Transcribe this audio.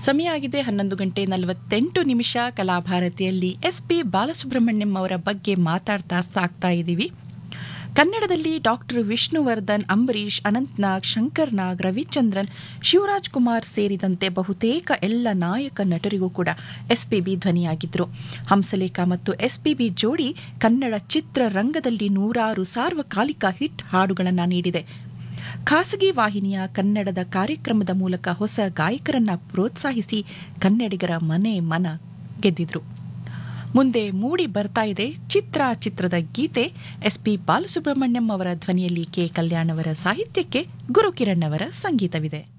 ಸಮಯ ಆಗಿದೆ ಹನ್ನೊಂದು ಗಂಟೆ ನಲವತ್ತೆಂಟು ನಿಮಿಷ ಕಲಾಭಾರತಿಯಲ್ಲಿ ಎಸ್ ಪಿ ಬಾಲಸುಬ್ರಹ್ಮಣ್ಯಂ ಅವರ ಬಗ್ಗೆ ಮಾತಾಡ್ತಾ ಸಾಕ್ತಾ ಇದ್ದೀವಿ ಕನ್ನಡದಲ್ಲಿ ಡಾಕ್ಟರ್ ವಿಷ್ಣುವರ್ಧನ್ ಅಂಬರೀಷ್ ಅನಂತ್ನಾಗ್ ಶಂಕರ್ ನಾಗ್ ರವಿಚಂದ್ರನ್ ಶಿವರಾಜ್ ಕುಮಾರ್ ಸೇರಿದಂತೆ ಬಹುತೇಕ ಎಲ್ಲ ನಾಯಕ ನಟರಿಗೂ ಕೂಡ ಎಸ್ಪಿಬಿ ಧ್ವನಿಯಾಗಿದ್ದರು ಹಂಸಲೇಖ ಮತ್ತು ಎಸ್ಪಿಬಿ ಜೋಡಿ ಕನ್ನಡ ಚಿತ್ರರಂಗದಲ್ಲಿ ನೂರಾರು ಸಾರ್ವಕಾಲಿಕ ಹಿಟ್ ಹಾಡುಗಳನ್ನು ನೀಡಿದೆ ಖಾಸಗಿ ವಾಹಿನಿಯ ಕನ್ನಡದ ಕಾರ್ಯಕ್ರಮದ ಮೂಲಕ ಹೊಸ ಗಾಯಕರನ್ನ ಪ್ರೋತ್ಸಾಹಿಸಿ ಕನ್ನಡಿಗರ ಮನೆ ಮನ ಗೆದ್ದಿದ್ರು ಮುಂದೆ ಮೂಡಿ ಬರ್ತಾ ಇದೆ ಚಿತ್ರ ಚಿತ್ರದ ಗೀತೆ ಎಸ್ ಪಿ ಬಾಲಸುಬ್ರಹ್ಮಣ್ಯಂ ಅವರ ಧ್ವನಿಯಲ್ಲಿ ಕೆ ಕಲ್ಯಾಣ್ ಅವರ ಸಾಹಿತ್ಯಕ್ಕೆ ಗುರುಕಿರಣ್ ಅವರ ಸಂಗೀತವಿದೆ